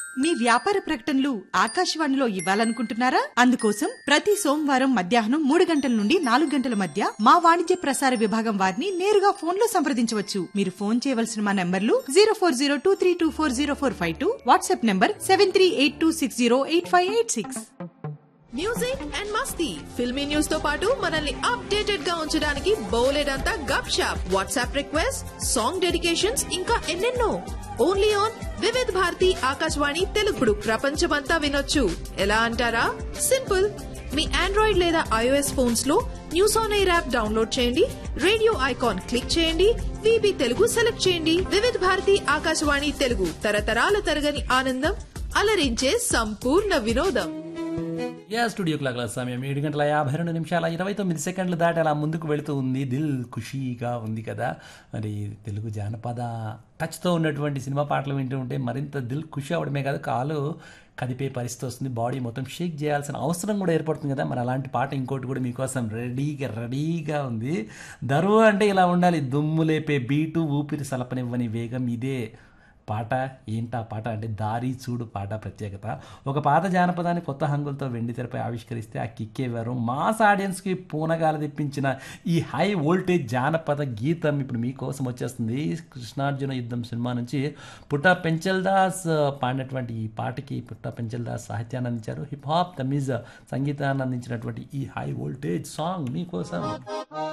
మీ వ్యాపార ప్రకటనలు ఆకాశవాణిలో ఇవ్వాలనుకుంటున్నారా అందుకోసం ప్రతి సోమవారం మధ్యాహ్నం మూడు గంటల నుండి నాలుగు గంటల మధ్య మా వాణిజ్య ప్రసార విభాగం వారిని నేరుగా ఫోన్ లో సంప్రదించవచ్చు మీరు ఫోన్ చేయవలసిన మా నంబర్లు zero four zero two three two four zero four five two WhatsApp number seven three eight two six zero eight five eight six music and Masti filmy news తో పాటు మనల్ని అప్డేటెడ్ గా ఉంచడానికి బోలెడంతా gupshup WhatsApp request song dedications ఇంకా ఎన్నెన్నో only on Vividh Bharati Akashvani తెలుగుడు ప్రపంచమంతా వినొచ్చు ఎలా అంటారా సింపుల్ మీ ఆండ్రాయిడ్ లేదా ఐఓఎస్ ఫోన్స్ లో news on air app download చేయండి రేడియో ఐకాన్ క్లిక్ చేయండి విబి తెలుగు సెలెక్ట్ చేయండి వివిధ్ భారతి ఆకాశవాణి తెలుగు తరతరాల తరగని ఆనందం అలరించే సంపూర్ణ వినోదం యా స్టూడియో క్లాక్ల సమయం ఏడు గంటల యాభై రెండు నిమిషాల ఇరవై తొమ్మిది సెకండ్లు దాటి అలా ముందుకు వెళుతూ ఉంది దిల్ ఖుషీగా ఉంది కదా మరి తెలుగు జానపద టచ్తో ఉన్నటువంటి సినిమా పాటలు వింటూ ఉంటే మరింత దిల్ ఖుషి అవడమే కాదు కాలు కదిపే పరిస్థితి వస్తుంది బాడీ మొత్తం షేక్ చేయాల్సిన అవసరం కూడా ఏర్పడుతుంది కదా మరి అలాంటి పాట ఇంకోటి కూడా మీకోసం రెడీగా రెడీగా ఉంది దరువు అంటే ఇలా ఉండాలి దుమ్ము లేపే బీటు ఊపిరి సలపనివ్వని వేగం ఇదే పాట ఏంటా పాట అంటే దారి చూడు పాట ప్రత్యేకత ఒక పాత జానపదాన్ని కొత్త హంగులతో వెండి తెరపై ఆవిష్కరిస్తే ఆ కిక్కేవారు మాస్ ఆడియన్స్కి పూనగాల తెప్పించిన ఈ హై వోల్టేజ్ జానపద గీతం ఇప్పుడు మీకోసం వచ్చేస్తుంది కృష్ణార్జున యుద్ధం సినిమా నుంచి పుట్ట పెంచల్ దాస్ పాడినటువంటి ఈ పాటకి పుట్ట పెంచల్ దాస్ సాహిత్యాన్ని అందించారు హిప్ హాప్ తమీజ్ సంగీతాన్ని అందించినటువంటి ఈ హై వోల్టేజ్ సాంగ్ మీకోసం